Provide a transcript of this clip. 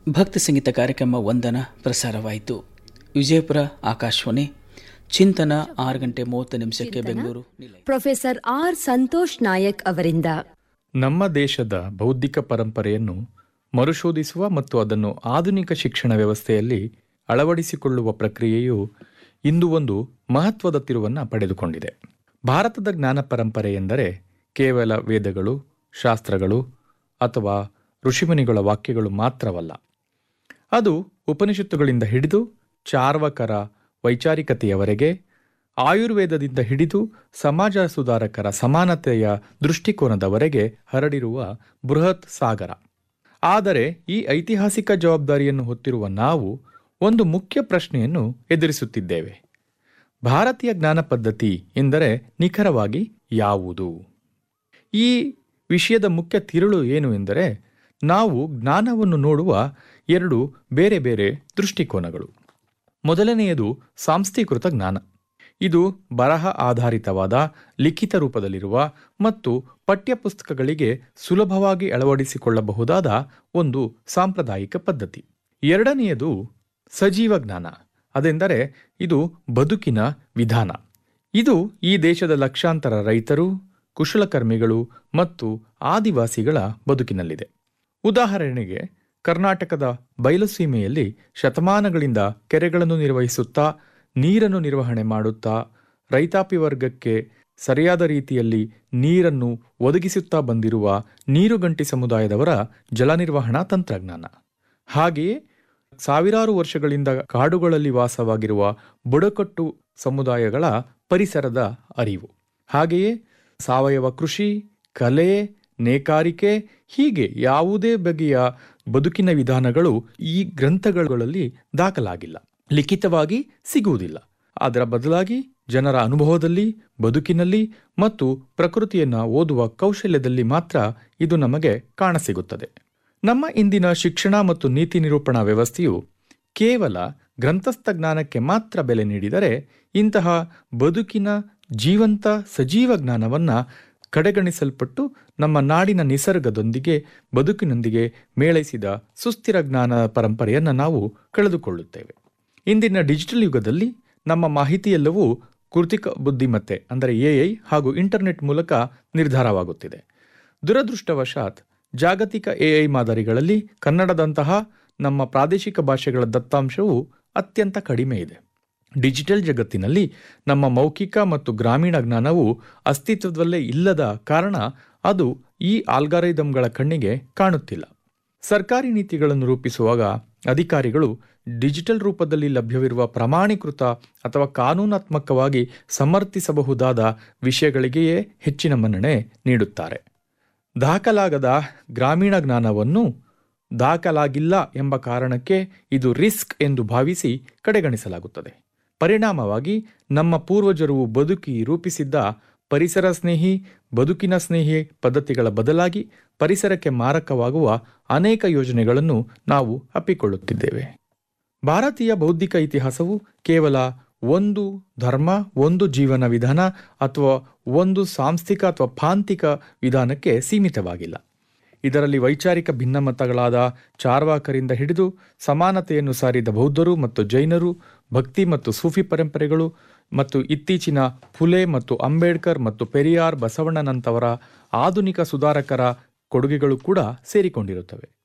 ಭಕ್ತಿ ಸಂಗೀತ ಕಾರ್ಯಕ್ರಮ ವಂದನ ಪ್ರಸಾರವಾಯಿತು ವಿಜಯಪುರ ಆಕಾಶವಾಣಿ ಚಿಂತನ ಆರು ಗಂಟೆ ಮೂವತ್ತು ನಿಮಿಷಕ್ಕೆ ಬೆಂಗಳೂರು ನಿಲಯ. ಪ್ರೊಫೆಸರ್ ಆರ್ ಸಂತೋಷ್ ನಾಯಕ್ ಅವರಿಂದ ನಮ್ಮ ದೇಶದ ಬೌದ್ಧಿಕ ಪರಂಪರೆಯನ್ನು ಮರುಶೋಧಿಸುವ ಮತ್ತು ಅದನ್ನು ಆಧುನಿಕ ಶಿಕ್ಷಣ ವ್ಯವಸ್ಥೆಯಲ್ಲಿ ಅಳವಡಿಸಿಕೊಳ್ಳುವ ಪ್ರಕ್ರಿಯೆಯು ಇಂದು ಒಂದು ಮಹತ್ವದ ತಿರುವನ್ನು ಪಡೆದುಕೊಂಡಿದೆ ಭಾರತದ ಜ್ಞಾನ ಪರಂಪರೆ ಎಂದರೆ ಕೇವಲ ವೇದಗಳು ಶಾಸ್ತ್ರಗಳು ಅಥವಾ ಋಷಿಮುನಿಗಳ ವಾಕ್ಯಗಳು ಮಾತ್ರವಲ್ಲ ಅದು ಉಪನಿಷತ್ತುಗಳಿಂದ ಹಿಡಿದು ಚಾರ್ವಕರ ವೈಚಾರಿಕತೆಯವರೆಗೆ ಆಯುರ್ವೇದದಿಂದ ಹಿಡಿದು ಸಮಾಜ ಸುಧಾರಕರ ಸಮಾನತೆಯ ದೃಷ್ಟಿಕೋನದವರೆಗೆ ಹರಡಿರುವ ಬೃಹತ್ ಸಾಗರ ಆದರೆ ಈ ಐತಿಹಾಸಿಕ ಜವಾಬ್ದಾರಿಯನ್ನು ಹೊತ್ತಿರುವ ನಾವು ಒಂದು ಮುಖ್ಯ ಪ್ರಶ್ನೆಯನ್ನು ಎದುರಿಸುತ್ತಿದ್ದೇವೆ ಭಾರತೀಯ ಜ್ಞಾನ ಪದ್ಧತಿ ಎಂದರೆ ನಿಖರವಾಗಿ ಯಾವುದು ಈ ವಿಷಯದ ಮುಖ್ಯ ತಿರುಳು ಏನು ಎಂದರೆ ನಾವು ಜ್ಞಾನವನ್ನು ನೋಡುವ ಎರಡು ಬೇರೆ ಬೇರೆ ದೃಷ್ಟಿಕೋನಗಳು ಮೊದಲನೆಯದು ಸಾಂಸ್ಥೀಕೃತ ಜ್ಞಾನ ಇದು ಬರಹ ಆಧಾರಿತವಾದ ಲಿಖಿತ ರೂಪದಲ್ಲಿರುವ ಮತ್ತು ಪಠ್ಯಪುಸ್ತಕಗಳಿಗೆ ಸುಲಭವಾಗಿ ಅಳವಡಿಸಿಕೊಳ್ಳಬಹುದಾದ ಒಂದು ಸಾಂಪ್ರದಾಯಿಕ ಪದ್ಧತಿ ಎರಡನೆಯದು ಸಜೀವ ಜ್ಞಾನ ಅದೆಂದರೆ ಇದು ಬದುಕಿನ ವಿಧಾನ ಇದು ಈ ದೇಶದ ಲಕ್ಷಾಂತರ ರೈತರು ಕುಶಲಕರ್ಮಿಗಳು ಮತ್ತು ಆದಿವಾಸಿಗಳ ಬದುಕಿನಲ್ಲಿದೆ ಉದಾಹರಣೆಗೆ ಕರ್ನಾಟಕದ ಬಯಲುಸೀಮೆಯಲ್ಲಿ ಶತಮಾನಗಳಿಂದ ಕೆರೆಗಳನ್ನು ನಿರ್ವಹಿಸುತ್ತಾ ನೀರನ್ನು ನಿರ್ವಹಣೆ ಮಾಡುತ್ತಾ ರೈತಾಪಿ ವರ್ಗಕ್ಕೆ ಸರಿಯಾದ ರೀತಿಯಲ್ಲಿ ನೀರನ್ನು ಒದಗಿಸುತ್ತಾ ಬಂದಿರುವ ನೀರುಗಂಟಿ ಸಮುದಾಯದವರ ಜಲ ನಿರ್ವಹಣಾ ತಂತ್ರಜ್ಞಾನ ಹಾಗೆಯೇ ಸಾವಿರಾರು ವರ್ಷಗಳಿಂದ ಕಾಡುಗಳಲ್ಲಿ ವಾಸವಾಗಿರುವ ಬುಡಕಟ್ಟು ಸಮುದಾಯಗಳ ಪರಿಸರದ ಅರಿವು ಹಾಗೆಯೇ ಸಾವಯವ ಕೃಷಿ ಕಲೆ ನೇಕಾರಿಕೆ ಹೀಗೆ ಯಾವುದೇ ಬಗೆಯ ಬದುಕಿನ ವಿಧಾನಗಳು ಈ ಗ್ರಂಥಗಳಲ್ಲಿ ದಾಖಲಾಗಿಲ್ಲ ಲಿಖಿತವಾಗಿ ಸಿಗುವುದಿಲ್ಲ ಅದರ ಬದಲಾಗಿ ಜನರ ಅನುಭವದಲ್ಲಿ ಬದುಕಿನಲ್ಲಿ ಮತ್ತು ಪ್ರಕೃತಿಯನ್ನ ಓದುವ ಕೌಶಲ್ಯದಲ್ಲಿ ಮಾತ್ರ ಇದು ನಮಗೆ ಕಾಣಸಿಗುತ್ತದೆ ನಮ್ಮ ಇಂದಿನ ಶಿಕ್ಷಣ ಮತ್ತು ನೀತಿ ನಿರೂಪಣಾ ವ್ಯವಸ್ಥೆಯು ಕೇವಲ ಗ್ರಂಥಸ್ಥ ಜ್ಞಾನಕ್ಕೆ ಮಾತ್ರ ಬೆಲೆ ನೀಡಿದರೆ ಇಂತಹ ಬದುಕಿನ ಜೀವಂತ ಸಜೀವ ಜ್ಞಾನವನ್ನ ಕಡೆಗಣಿಸಲ್ಪಟ್ಟು ನಮ್ಮ ನಾಡಿನ ನಿಸರ್ಗದೊಂದಿಗೆ ಬದುಕಿನೊಂದಿಗೆ ಮೇಳೈಸಿದ ಸುಸ್ಥಿರ ಜ್ಞಾನ ಪರಂಪರೆಯನ್ನು ನಾವು ಕಳೆದುಕೊಳ್ಳುತ್ತೇವೆ ಇಂದಿನ ಡಿಜಿಟಲ್ ಯುಗದಲ್ಲಿ ನಮ್ಮ ಮಾಹಿತಿಯೆಲ್ಲವೂ ಕೃತಿಕ ಬುದ್ಧಿಮತ್ತೆ ಅಂದರೆ ಎಐ ಹಾಗೂ ಇಂಟರ್ನೆಟ್ ಮೂಲಕ ನಿರ್ಧಾರವಾಗುತ್ತಿದೆ ದುರದೃಷ್ಟವಶಾತ್ ಜಾಗತಿಕ ಎಐ ಮಾದರಿಗಳಲ್ಲಿ ಕನ್ನಡದಂತಹ ನಮ್ಮ ಪ್ರಾದೇಶಿಕ ಭಾಷೆಗಳ ದತ್ತಾಂಶವು ಅತ್ಯಂತ ಕಡಿಮೆ ಇದೆ ಡಿಜಿಟಲ್ ಜಗತ್ತಿನಲ್ಲಿ ನಮ್ಮ ಮೌಖಿಕ ಮತ್ತು ಗ್ರಾಮೀಣ ಜ್ಞಾನವು ಅಸ್ತಿತ್ವದಲ್ಲೇ ಇಲ್ಲದ ಕಾರಣ ಅದು ಈ ಆಲ್ಗಾರಿದಮ್ಗಳ ಕಣ್ಣಿಗೆ ಕಾಣುತ್ತಿಲ್ಲ ಸರ್ಕಾರಿ ನೀತಿಗಳನ್ನು ರೂಪಿಸುವಾಗ ಅಧಿಕಾರಿಗಳು ಡಿಜಿಟಲ್ ರೂಪದಲ್ಲಿ ಲಭ್ಯವಿರುವ ಪ್ರಮಾಣೀಕೃತ ಅಥವಾ ಕಾನೂನಾತ್ಮಕವಾಗಿ ಸಮರ್ಥಿಸಬಹುದಾದ ವಿಷಯಗಳಿಗೆಯೇ ಹೆಚ್ಚಿನ ಮನ್ನಣೆ ನೀಡುತ್ತಾರೆ ದಾಖಲಾಗದ ಗ್ರಾಮೀಣ ಜ್ಞಾನವನ್ನು ದಾಖಲಾಗಿಲ್ಲ ಎಂಬ ಕಾರಣಕ್ಕೆ ಇದು ರಿಸ್ಕ್ ಎಂದು ಭಾವಿಸಿ ಕಡೆಗಣಿಸಲಾಗುತ್ತದೆ ಪರಿಣಾಮವಾಗಿ ನಮ್ಮ ಪೂರ್ವಜರು ಬದುಕಿ ರೂಪಿಸಿದ್ದ ಪರಿಸರ ಸ್ನೇಹಿ ಬದುಕಿನ ಸ್ನೇಹಿ ಪದ್ಧತಿಗಳ ಬದಲಾಗಿ ಪರಿಸರಕ್ಕೆ ಮಾರಕವಾಗುವ ಅನೇಕ ಯೋಜನೆಗಳನ್ನು ನಾವು ಅಪ್ಪಿಕೊಳ್ಳುತ್ತಿದ್ದೇವೆ ಭಾರತೀಯ ಬೌದ್ಧಿಕ ಇತಿಹಾಸವು ಕೇವಲ ಒಂದು ಧರ್ಮ ಒಂದು ಜೀವನ ವಿಧಾನ ಅಥವಾ ಒಂದು ಸಾಂಸ್ಥಿಕ ಅಥವಾ ಪಾಂತಿಕ ವಿಧಾನಕ್ಕೆ ಸೀಮಿತವಾಗಿಲ್ಲ ಇದರಲ್ಲಿ ವೈಚಾರಿಕ ಭಿನ್ನಮತಗಳಾದ ಚಾರ್ವಾಕರಿಂದ ಹಿಡಿದು ಸಮಾನತೆಯನ್ನು ಸಾರಿದ ಬೌದ್ಧರು ಮತ್ತು ಜೈನರು ಭಕ್ತಿ ಮತ್ತು ಸೂಫಿ ಪರಂಪರೆಗಳು ಮತ್ತು ಇತ್ತೀಚಿನ ಫುಲೆ ಮತ್ತು ಅಂಬೇಡ್ಕರ್ ಮತ್ತು ಪೆರಿಯಾರ್ ಬಸವಣ್ಣನಂತವರ ಆಧುನಿಕ ಸುಧಾರಕರ ಕೊಡುಗೆಗಳು ಕೂಡ ಸೇರಿಕೊಂಡಿರುತ್ತವೆ